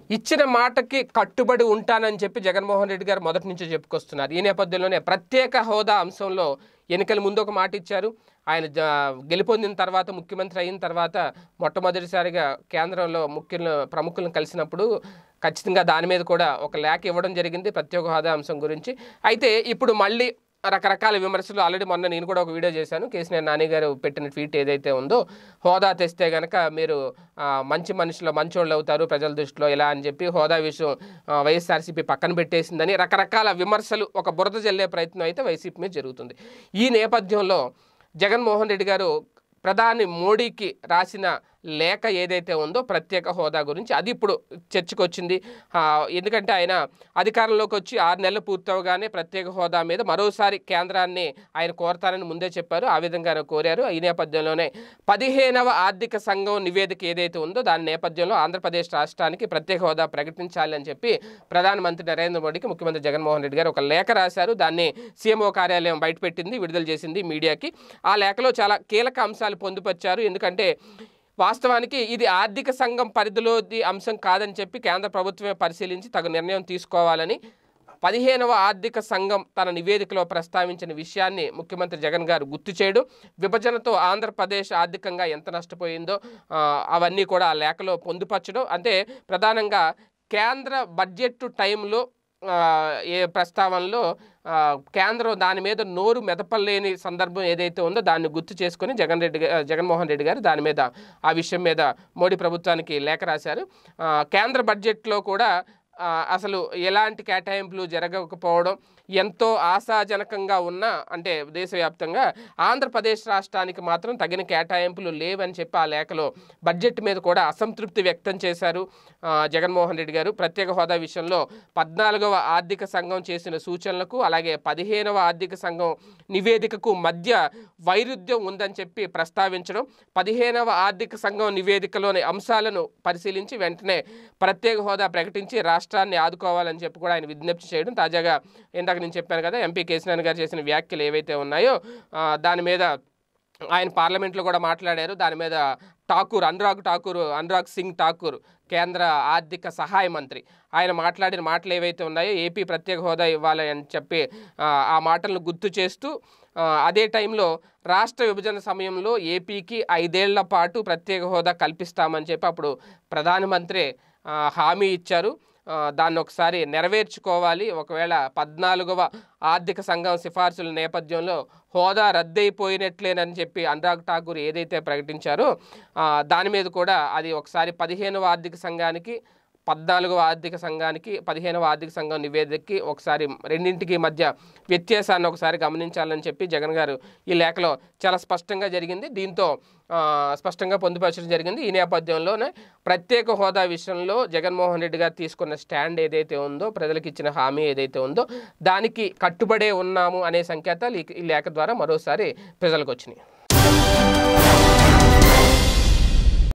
ఇచ్చిన మాటకి కట్టుబడి ఉంటానని చెప్పి జగన్మోహన్ రెడ్డి గారు మొదటి నుంచి చెప్పుకొస్తున్నారు ఈ నేపథ్యంలోనే ప్రత్యేక హోదా అంశంలో ఎన్నికల ముందు ఒక మాట ఇచ్చారు ఆయన జ- గెలుపొందిన తర్వాత ముఖ్యమంత్రి అయిన తర్వాత మొట్టమొదటిసారిగా కేంద్రంలో ముఖ్యులను ప్రముఖులను కలిసినప్పుడు ఖచ్చితంగా దాని మీద కూడా ఒక లేఖ ఇవ్వడం జరిగింది ప్రత్యేక హోదా అంశం గురించి అయితే ఇప్పుడు మళ్ళీ రకరకాల విమర్శలు ఆల్రెడీ మొన్న నేను కూడా ఒక వీడియో చేశాను కేసీఆర్ నాని గారు పెట్టిన ట్వీట్ ఏదైతే ఉందో హోదా తెస్తే గనక మీరు ఆ, మంచి మనుషులు మంచోళ్ళు అవుతారు ప్రజల దృష్టిలో ఇలా అని చెప్పి హోదా విషయం ఆ, వైఎస్ఆర్సీపీ పక్కన పెట్టేసిందని రకరకాల విమర్శలు ఒక బురద జల్లే ప్రయత్నం అయితే వైసీపీ మీద జరుగుతుంది ఈ నేపథ్యంలో జగన్మోహన్ రెడ్డి గారు ప్రధాని మోడీకి రాసిన లేఖ ఏదైతే ఉందో ప్రత్యేక హోదా గురించి అది ఇప్పుడు చర్చకు వచ్చింది ఆ, ఎందుకంటే ఆయన అధికారంలోకి వచ్చి ఆరు నెలలు పూర్తవగానే ప్రత్యేక హోదా మీద మరోసారి కేంద్రాన్ని ఆయన కోరతానని ముందే చెప్పారు ఆ విధంగానే కోరారు ఈ నేపథ్యంలోనే పదిహేనవ ఆర్థిక సంఘం నివేదిక ఏదైతే ఉందో దాని నేపథ్యంలో ఆంధ్రప్రదేశ్ రాష్ట్రానికి ప్రత్యేక హోదా ప్రకటించాలి అని చెప్పి ప్రధానమంత్రి నరేంద్ర మోడీకి ముఖ్యమంత్రి జగన్మోహన్ రెడ్డి గారు ఒక లేఖ రాశారు దాన్ని సీఎంఓ కార్యాలయం బయటపెట్టింది విడుదల చేసింది మీడియాకి ఆ లేఖలో చాలా కీలక అంశాలు పొందుపరిచారు ఎందుకంటే వాస్తవానికి ఇది ఆర్థిక సంఘం పరిధిలోది అంశం కాదని చెప్పి కేంద్ర ప్రభుత్వమే పరిశీలించి తగు నిర్ణయం తీసుకోవాలని పదిహేనవ ఆర్థిక సంఘం తన నివేదికలో ప్రస్తావించిన విషయాన్ని ముఖ్యమంత్రి జగన్ గారు గుర్తు చేయడం విభజనతో ఆంధ్రప్రదేశ్ ఆర్థికంగా ఎంత నష్టపోయిందో ఆ, అవన్నీ కూడా ఆ లేఖలో పొందుపరచడం అంటే ప్రధానంగా కేంద్ర బడ్జెట్ టైంలో ఆ, ఏ ప్రస్తావనలో ఆ, కేంద్రం దాని మీద నోరు మెదపలేని సందర్భం ఏదైతే ఉందో దాన్ని గుర్తు చేసుకొని జగన్ రెడ్డి గా- జగన్మోహన్ రెడ్డి గారు దాని మీద ఆ విషయం మీద మోడీ ప్రభుత్వానికి లేఖ రాశారు ఆ, కేంద్ర బడ్జెట్లో కూడా ఆ, అసలు ఎలాంటి కేటాయింపులు జరగకపోవడం ఎంతో ఆశాజనకంగా ఉన్న అంటే దేశవ్యాప్తంగా ఆంధ్రప్రదేశ్ రాష్ట్రానికి మాత్రం తగిన కేటాయింపులు లేవని చెప్పి ఆ లేఖలో బడ్జెట్ మీద కూడా అసంతృప్తి వ్యక్తం చేశారు ఆ, జగన్మోహన్ రెడ్డి గారు ప్రత్యేక హోదా విషయంలో పద్నాలుగవ ఆర్థిక సంఘం చేసిన సూచనలకు అలాగే పదిహేనవ ఆర్థిక సంఘం నివేదికకు మధ్య వైరుధ్యం ఉందని చెప్పి ప్రస్తావించడం పదిహేనవ ఆర్థిక సంఘం నివేదికలోని అంశాలను పరిశీలించి వెంటనే ప్రత్యేక హోదా ప్రకటించి రాష్ట్రాన్ని ఆదుకోవాలని చెప్పి కూడా ఆయన విజ్ఞప్తి చేయడం తాజాగా ఇందాక నేను చెప్పాను కదా ఎంపీ కేసీనారాయణ గారు చేసిన వ్యాఖ్యలు ఏవైతే ఉన్నాయో ఆ, దాని మీద ఆయన పార్లమెంట్లో కూడా మాట్లాడారు దాని మీద ఠాకూర్ అనురాగ్ ఠాకూర్ అనురాగ్ సింగ్ ఠాకూర్ కేంద్ర ఆర్థిక సహాయ మంత్రి ఆయన మాట్లాడిన మాటలు ఏవైతే ఉన్నాయో ఏపీ ప్రత్యేక హోదా ఇవ్వాలి అని చెప్పి ఆ, ఆ మాటలను గుర్తు చేస్తూ ఆ, అదే టైంలో రాష్ట్ర విభజన సమయంలో ఏపీకి ఐదేళ్ల పాటు ప్రత్యేక హోదా కల్పిస్తామని చెప్పి అప్పుడు ప్రధానమంత్రి ఆ, హామీ ఇచ్చారు ఆ, దాన్ని ఒకసారి నెరవేర్చుకోవాలి ఒకవేళ పద్నాలుగవ ఆర్థిక సంఘం సిఫార్సుల నేపథ్యంలో హోదా రద్దయిపోయినట్లేనని చెప్పి అనురాగ్ ఠాకూర్ ఏదైతే ప్రకటించారో ఆ, దాని మీద కూడా అది ఒకసారి పదిహేనవ ఆర్థిక సంఘానికి పద్నాలుగవ ఆర్థిక సంఘానికి పదిహేనవ ఆర్థిక సంఘం నివేదికకి ఒకసారి రెండింటికి మధ్య వ్యత్యాసాన్ని ఒకసారి గమనించాలని చెప్పి జగన్ గారు ఈ లేఖలో చాలా స్పష్టంగా జరిగింది దీంతో ఆ, స్పష్టంగా పొందుపరచడం జరిగింది ఈ నేపథ్యంలోనే ప్రత్యేక హోదా విషయంలో జగన్మోహన్ రెడ్డి గారు తీసుకున్న స్టాండ్ ఏదైతే ఉందో ప్రజలకు ఇచ్చిన హామీ ఏదైతే ఉందో దానికి కట్టుబడే ఉన్నాము అనే సంకేతాలు ఈ- ఈ లేఖ ద్వారా మరోసారి ప్రజలకు వచ్చినాయి